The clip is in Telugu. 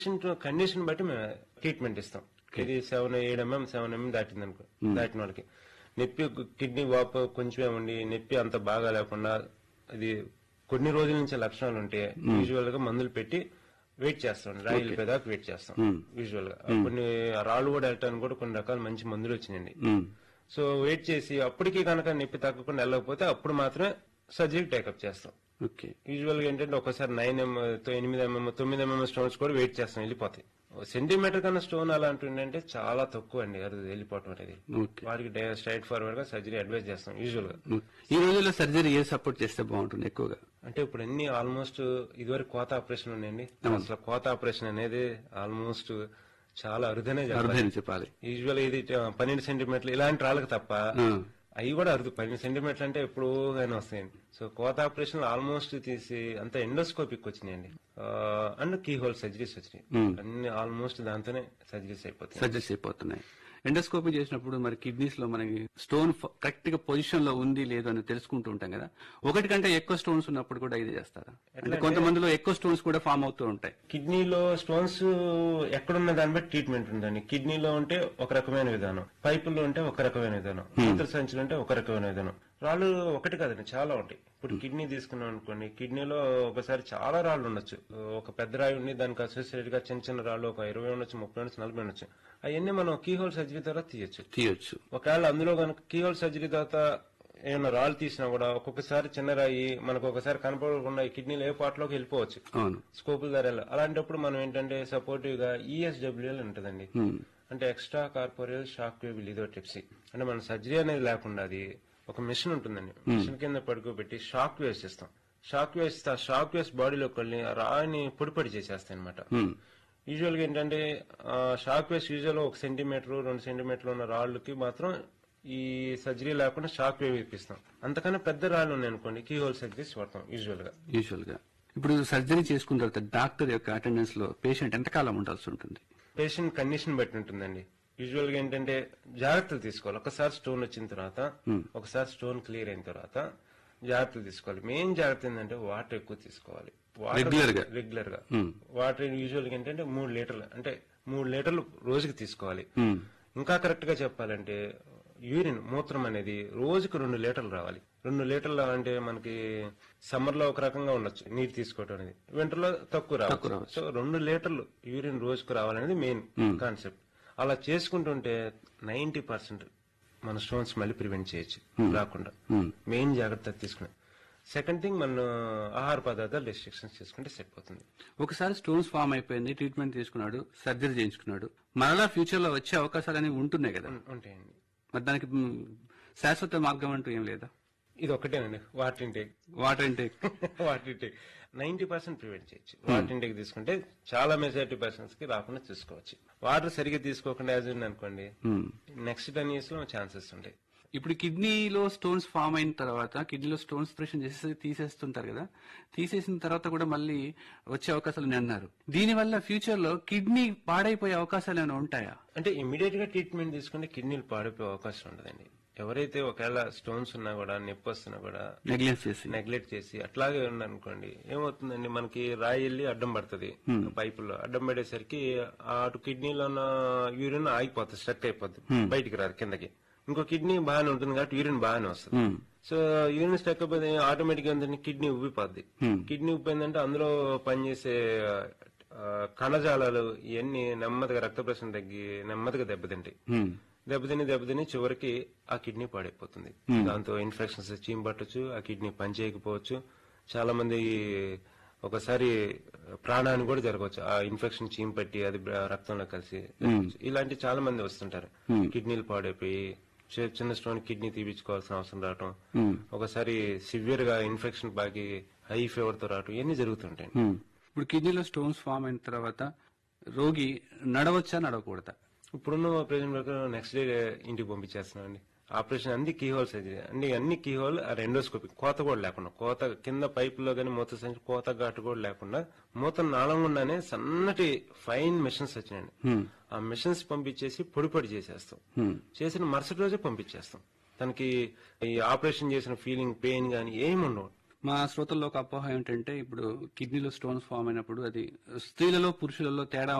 పేషెంట్ కండిషన్ బట్టి మేము ట్రీట్మెంట్ ఇస్తాం ఇది సెవెన్ ఏడు ఎంఎం సెవెన్ ఎంఎం దాటింది అనుకో దాటిన వాళ్ళకి నొప్పి కిడ్నీ వాపు కొంచెమే ఉండి నొప్పి అంత బాగా లేకుండా అది కొన్ని రోజుల నుంచి లక్షణాలు ఉంటే యూజువల్ గా మందులు పెట్టి వెయిట్ చేస్తాం రాయి వెళ్ళిపోయేదాకా వెయిట్ చేస్తాం యూజువల్ గా కొన్ని రాళ్ళు కూడా వెళ్ళటానికి కూడా కొన్ని రకాల మంచి మందులు వచ్చినాయండి ఉమ్. సో వెయిట్ చేసి అప్పటికి కనుక నొప్పి తగ్గకుండా వెళ్ళకపోతే అప్పుడు మాత్రమే సర్జరీ టేకప్ చేస్తాం ఓకే యూజువల్ గా ఏంటంటే ఒకసారి నైన్ ఎం ఎనిమిది ఎంఎం తొమ్మిది ఎంఎం స్టోన్స్ కూడా వెయిట్ చేస్తాం వెళ్ళిపోతాయి సెంటీమీటర్ కన్నా స్టోన్ అలాంటి అంటే చాలా తక్కువ అండి అది వెళ్ళిపోవటం అనేది ఓకే వాడికి స్ట్రైట్ ఫార్వర్డ్ గా సర్జరీ అడ్వైజ్ చేస్తాం యూజువల్ గా ఉమ్. ఈ రోజుల్లో సర్జరీ ఏ సపోర్ట్ చేస్తే బాగుంటుంది ఎక్కువగా అంటే ఇప్పుడు అన్ని ఆల్మోస్ట్ ఇదివరకు కోత ఆపరేషన్ ఉన్నాయండి అసలు కోత ఆపరేషన్ అనేది ఆల్మోస్ట్ చాలా అరుదనే చెప్పాలి అర్థం చెప్పాలి యూజువల్ ఇది ఆ, పన్నెండు సెంటీమీటర్లు ఇలాంటి రాళ్ళకి తప్ప ఆ. అవి కూడా అరుదు పన్నెండు సెంటీమీటర్లు అంటే ఎప్పుడూ కానీ వస్తాయండి సో కోత ఆపరేషన్ ఆల్మోస్ట్ తీసి అంత ఎండోస్కోపిక్ వచ్చినాయండి అండ్ కీ హోల్ సర్జరీస్ వచ్చినాయి అన్ని ఆల్మోస్ట్ దాంతోనే సర్జరీస్ అయిపోతాయి సర్జరీస్ అయిపోతున్నాయి ఎండోస్కోపీ చేసినప్పుడు మరి కిడ్నీస్ లో మనకి స్టోన్ కరెక్ట్ గా పొజిషన్ లో ఉంది లేదు అని తెలుసుకుంటూ ఉంటాం కదా ఒకటి కంటే ఎక్కువ స్టోన్స్ ఉన్నప్పుడు కూడా ఇది చేస్తారా అంటే కొంతమందిలో ఎక్కువ స్టోన్స్ కూడా ఫామ్ అవుతూ ఉంటాయి కిడ్నీలో స్టోన్స్ ఎక్కడున్న దాన్ని బట్టి ట్రీట్మెంట్ ఉందండి కిడ్నీలో ఉంటే ఒక రకమైన విధానం పైపుల్లో ఉంటే ఒక రకమైన విధానం మూత్ర సంచులు ఉంటే ఒక రకమైన విధానం రాళ్ళు ఒకటి కాదండి చాలా ఉంటాయి ఇప్పుడు కిడ్నీ తీసుకున్నాం అనుకోండి కిడ్నీలో ఒకసారి చాలా రాళ్ళు ఉండొచ్చు ఒక పెద్ద రాయి ఉండి దానికి అసోసియేటెడ్ గా చిన్న చిన్న రాళ్ళు ఒక ఇరవై ఉండొచ్చు ముప్పై ఉండొచ్చు నలభై ఉండొచ్చు అవన్నీ మనం కీహోల్ సర్జరీ ద్వారా తీయొచ్చు తీయొచ్చు ఒకవేళ అందులో కనుక కీహోల్ సర్జరీ తర్వాత ఏమైనా రాళ్ళు తీసినా కూడా ఒక్కొక్కసారి చిన్న రాయి మనకు ఒకసారి కనపడకుండా ఈ కిడ్నీలో ఏ పాటలోకి వెళ్ళిపోవచ్చు అవును స్కోపుల ధరలు అలాంటప్పుడు మనం ఏంటంటే సపోర్టివ్ గా ఈఎస్డబ్ల్యూఎల్ ఉంటుందండి ఉమ్. అంటే extra corporeal shock wave lithotripsy అంటే మన సర్జరీ అనేది లేకుండా అది ఒక మిషన్ ఉంటుందండి మిషన్ కింద పడుకోబెట్టి షాక్ వేవ్స్ ఇస్తాం షాక్ వేవ్స్ ఇస్తే ఆ షాక్ వేవ్స్ బాడీలోకి వెళ్ళి ఆ రాయిని పొడి పొడి చేసేస్తాయి అనమాట ఉమ్. యూజువల్ గా ఏంటంటే ఆ షాక్ వేవ్స్ యూజువల్ ఒక సెంటీమీటర్ రెండు సెంటీమీటర్లు ఉన్న రాళ్ళకి మాత్రం ఈ సర్జరీ లేకుండా షాక్ వేవ్ ఇప్పిస్తాం అంతకన్నా పెద్ద రాళ్ళు ఉన్నాయి అనుకోండి కీ హోల్ సర్జరీస్ వాడతాం యూజువల్ గా యూజువల్ గా ఇప్పుడు సర్జరీ చేసుకున్న తర్వాత డాక్టర్ యొక్క అటెండెన్స్ లో పేషెంట్ ఎంతకాలం ఉండాల్సి ఉంటుంది పేషెంట్ కండిషన్ బట్టి ఉంటుందండి యూజువల్ గా ఏంటంటే జాగ్రత్తలు తీసుకోవాలి ఒకసారి స్టోన్ వచ్చిన తర్వాత ఒకసారి స్టోన్ క్లియర్ అయిన తర్వాత జాగ్రత్తలు తీసుకోవాలి మెయిన్ జాగ్రత్త ఏంటంటే వాటర్ ఎక్కువ తీసుకోవాలి Regular గా? రెగ్యులర్ గా వాటర్ యూజువల్ గా ఏంటంటే మూడు లీటర్లు అంటే మూడు లీటర్లు రోజుకి తీసుకోవాలి ఉమ్. ఇంకా కరెక్ట్ గా చెప్పాలంటే యూరిన్ మూత్రం అనేది రోజుకు రెండు లీటర్లు రావాలి రెండు లీటర్లు అంటే మనకి సమ్మర్ లో ఒక రకంగా ఉండొచ్చు నీరు తీసుకోవడం అనేది వింటర్ లో తక్కువ రావచ్చు సో రెండు లీటర్లు యూరిన్ రోజుకు రావాలనేది మెయిన్ కాన్సెప్ట్ అలా చేసుకుంటుంటే నైన్టీ పర్సెంట్ మన స్టోన్స్ మళ్ళీ ప్రివెంట్ చేయొచ్చు రాకుండా మెయిన్ జాగ్రత్త తీసుకుని సెకండ్ థింగ్ మన ఆహార పదార్థాలు రెస్ట్రిక్షన్స్ చేసుకుంటే సెట్ అవుతుంది ఒకసారి స్టోన్స్ ఫామ్ అయిపోయింది ట్రీట్మెంట్ తీసుకున్నాడు సర్జరీ చేయించుకున్నాడు మరలా ఫ్యూచర్ లో వచ్చే అవకాశాలు అనేవి ఉంటున్నాయి కదా ఉంటాయండి మరి దానికి మ్, శాశ్వత మార్గం అంటూ ఏం లేదా ఇది ఒకటేనండి water intake water intake water intake ninety percent prevent చేయొచ్చు వాటర్ ఇంటేక్ తీసుకుంటే చాలా మెజారిటీ పర్సన్స్ కి రాకుండా చూసుకోవచ్చు వాటర్ సరిగ్గా తీసుకోకుండా యాజ్ ఉంది అనుకోండి నెక్స్ట్ టెన్ ఇయర్స్ లో ఛాన్సెస్ ఉంటాయి ఇప్పుడు కిడ్నీలో స్టోన్స్ ఫామ్ అయిన తర్వాత కిడ్నీలో స్టోన్స్ ఆపరేషన్ చేసి తీసేస్తుంటారు కదా తీసేసిన తర్వాత కూడా మళ్ళీ వచ్చే అవకాశాలు ఉన్నాయి అన్నారు దీనివల్ల ఫ్యూచర్ లో కిడ్నీ పాడైపోయే అవకాశాలు ఏమైనా ఉంటాయా అంటే ఇమీడియట్ గా ట్రీట్మెంట్ తీసుకుంటే కిడ్నీలు పాడిపోయే అవకాశం ఉండదండి ఎవరైతే ఒకవేళ స్టోన్స్ ఉన్నా కూడా నొప్పి వస్తున్నా కూడా నెగ్లెన్స్ చేసి నెగ్లెక్ట్ చేసి అట్లాగే ఉందనుకోండి ఏమవుతుందండి మనకి రాయి వెళ్ళి అడ్డం పడుతుంది పైపుల్లో అడ్డం పడేసరికి ఆ అటు కిడ్నీలో ఉన్న యూరిన్ ఆగిపోతుంది స్ట్రక్ అయిపోతుంది బయటికి రాదు కిందకి ఇంకో కిడ్నీ బాగానే ఉంటుంది కాబట్టి యూరిన్ బాగానే వస్తుంది సో యూరిన్ స్ట్రక్ అయిపోతే ఆటోమేటిక్ గా కిడ్నీ ఉబ్బిపోద్ది కిడ్నీ ఉబ్బిందంటే అందులో పనిచేసే ఆ, కణజాలాలు ఇవన్నీ నెమ్మదిగా రక్త ప్రసరణ తగ్గి నెమ్మదిగా దెబ్బతింటాయి హ్మ్. దెబ్బతిని దెబ్బతిని చివరికి ఆ కిడ్నీ పాడైపోతుంది దాంతో ఇన్ఫెక్షన్స్ చీమ్ పట్టొచ్చు ఆ కిడ్నీ పనిచేయకపోవచ్చు చాలా మంది ఒకసారి ప్రాణాన్ని కూడా జరగవచ్చు ఆ ఇన్ఫెక్షన్ చీమ్ పట్టి అది బ్ర- రక్తంలో కలిసి ఇలాంటి చాలా మంది వస్తుంటారు కిడ్నీలు పాడైపోయి చి- చిన్న స్టోన్ కిడ్నీ తీపించుకోవాల్సిన అవసరం రావటం ఒకసారి సివియర్ గా ఇన్ఫెక్షన్ బాగి హై ఫీవర్ తో రావటం ఇవన్నీ జరుగుతుంటాయి హ్మ్. ఇప్పుడు కిడ్నీలో స్టోన్స్ ఫామ్ అయిన తర్వాత రోగి నడవచ్చా నడవకూడదా ఇప్పుడున్న ప్రెసెంట్ ప్రకారం నెక్స్ట్ డే ఇంటికి పంపించేస్తున్నాం అండి ఆపరేషన్ అన్ని కీహోల్ సర్జరీ అన్ని అన్ని కీహోల్ రెండోస్కోపీ కోత కూడా లేకుండా కోత కింద పైపులో గానీ మూత సంచి కోత ఘాటు కూడా లేకుండా మూత నాళం గుండానే సన్నటి ఫైన్ మిషన్స్ వచ్చినాయండి ఆ మిషన్స్ పంపించేసి పొడి పొడి చేసేస్తాం చేసిన మరుసటి రోజే పంపించేస్తాం తనకి ఈ ఆపరేషన్ చేసిన ఫీలింగ్ పెయిన్ గానీ ఏమి ఉండవు మా శ్రోతల్లో ఒక అపోహ ఏంటంటే ఇప్పుడు కిడ్నీలో స్టోన్స్ ఫామ్ అయినప్పుడు అది స్త్రీలలో పురుషులలో తేడా